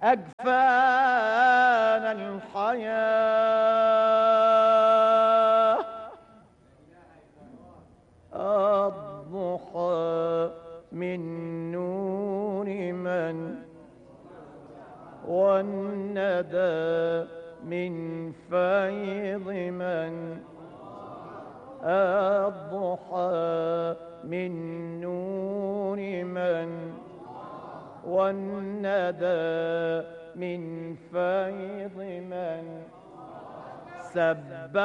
أجفان الحياة الضحى من نور من والندى من فيض من الضحى من نور من والندى من فيض من سبح